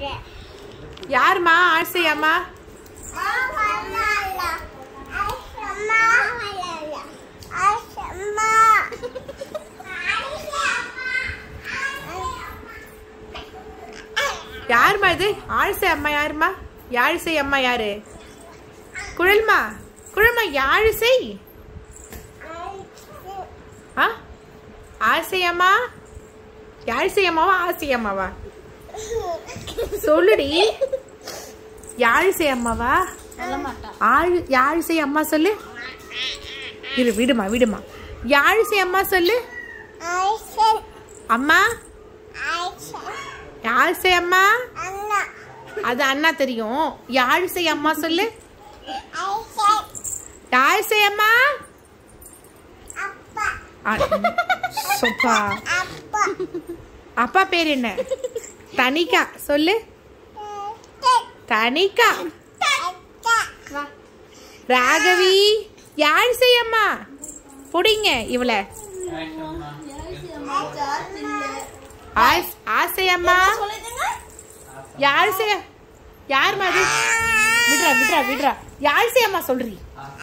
யாரும்மா ஆசை அம்மா யாரும்மா இது ஆழ்சை அம்மா யாரும்மா யாழிசை அம்மா யாரு குழல்மா குழல்மா யாழிசை ஆ ஆசை அம்மா யாழிசை அம்மாவா ஆசை அம்மாவா சொல்லுடி யாழிசை அம்மாவா ஆழ் யாழிசை அம்மா சொல்லு இரு விடுமா விடுமா யாழிசை அம்மா சொல்லு அம்மா யாழிசை அம்மா அது அண்ணா தெரியும் யாழிசை அம்மா சொல்லு யாழிசை அம்மா ஆ, சொப்பா அப்பா பேர் என்ன தனிகா சொல்லு தனிகா ராகவி யாழிசை அம்மா புடிங்க இவள ஆஸ்- ஆசை அம்மா யாழிசை யாரும்மா அது விடுறா விடுறா விடுறா யாழிசை அம்மா சொல்றி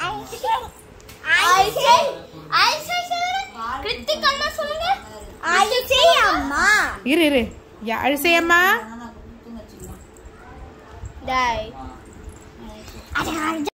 இரு இரு யாழிசை அம்மா டேய்